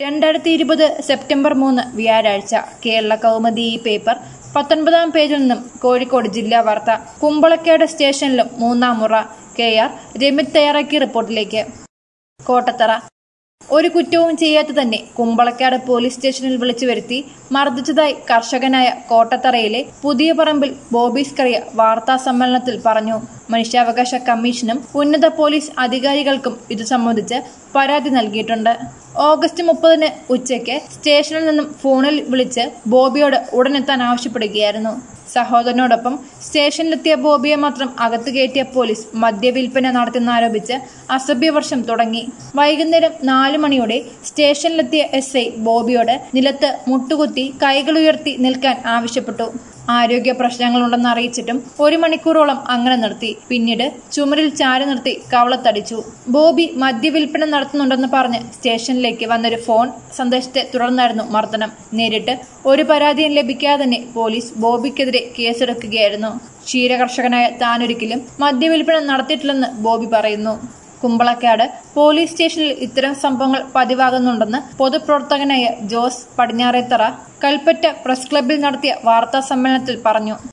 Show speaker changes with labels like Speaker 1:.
Speaker 1: രണ്ടായിരത്തി ഇരുപത് സെപ്റ്റംബർ മൂന്ന് വ്യാഴാഴ്ച കേരള കൗമുദി ഈ പേപ്പർ പത്തൊൻപതാം പേജിൽ നിന്നും കോഴിക്കോട് ജില്ലാ വാർത്ത കുമ്പളക്കേട് സ്റ്റേഷനിലും മൂന്നാം മുറ കെ ആർ രമിത് തയ്യാറാക്കിയ റിപ്പോർട്ടിലേക്ക് കോട്ടത്തറ ഒരു കുറ്റവും ചെയ്യാത്ത തന്നെ കുമ്പളക്കാട് പോലീസ് സ്റ്റേഷനിൽ വിളിച്ചു വരുത്തി മർദ്ദിച്ചതായി കർഷകനായ കോട്ടത്തറയിലെ പുതിയ പറമ്പിൽ ബോബീസ് കറിയ വാർത്താ സമ്മേളനത്തിൽ പറഞ്ഞു മനുഷ്യാവകാശ കമ്മീഷനും ഉന്നത പോലീസ് അധികാരികൾക്കും ഇത് സംബന്ധിച്ച് പരാതി നൽകിയിട്ടുണ്ട് ഓഗസ്റ്റ് മുപ്പതിന് ഉച്ചയ്ക്ക് സ്റ്റേഷനിൽ നിന്നും ഫോണിൽ വിളിച്ച് ബോബിയോട് ഉടനെത്താൻ ആവശ്യപ്പെടുകയായിരുന്നു സഹോദരനോടൊപ്പം സ്റ്റേഷനിലെത്തിയ ബോബിയെ മാത്രം അകത്ത് കയറ്റിയ പോലീസ് മദ്യവിൽപ്പന നടത്തുന്നാരോപിച്ച് അസഭ്യവർഷം തുടങ്ങി വൈകുന്നേരം നാലു മണിയോടെ സ്റ്റേഷനിലെത്തിയ എസ് ഐ ബോബിയോട് നിലത്ത് മുട്ടുകുത്തി കൈകളുയർത്തി നിൽക്കാൻ ആവശ്യപ്പെട്ടു ആരോഗ്യ പ്രശ്നങ്ങളുണ്ടെന്ന് അറിയിച്ചിട്ടും ഒരു മണിക്കൂറോളം അങ്ങനെ നിർത്തി പിന്നീട് ചുമരിൽ ചാരി നിർത്തി കവളത്തടിച്ചു ബോബി മദ്യവിൽപ്പന നടത്തുന്നുണ്ടെന്ന് പറഞ്ഞ് സ്റ്റേഷനിലേക്ക് വന്നൊരു ഫോൺ സന്ദേശത്തെ തുടർന്നായിരുന്നു മർദ്ദനം നേരിട്ട് ഒരു പരാതിയും ലഭിക്കാതെ തന്നെ പോലീസ് ബോബിക്കെതിരെ കേസെടുക്കുകയായിരുന്നു ക്ഷീരകർഷകനായ താനൊരിക്കലും മദ്യവിൽപ്പന നടത്തിയിട്ടില്ലെന്ന് ബോബി പറയുന്നു കുമ്പളക്കാട് പോലീസ് സ്റ്റേഷനിൽ ഇത്തരം സംഭവങ്ങൾ പതിവാകുന്നുണ്ടെന്ന് പൊതുപ്രവർത്തകനായ ജോസ് പടിഞ്ഞാറേത്തറ കൽപ്പറ്റ പ്രസ് ക്ലബ്ബിൽ നടത്തിയ വാർത്താ സമ്മേളനത്തിൽ പറഞ്ഞു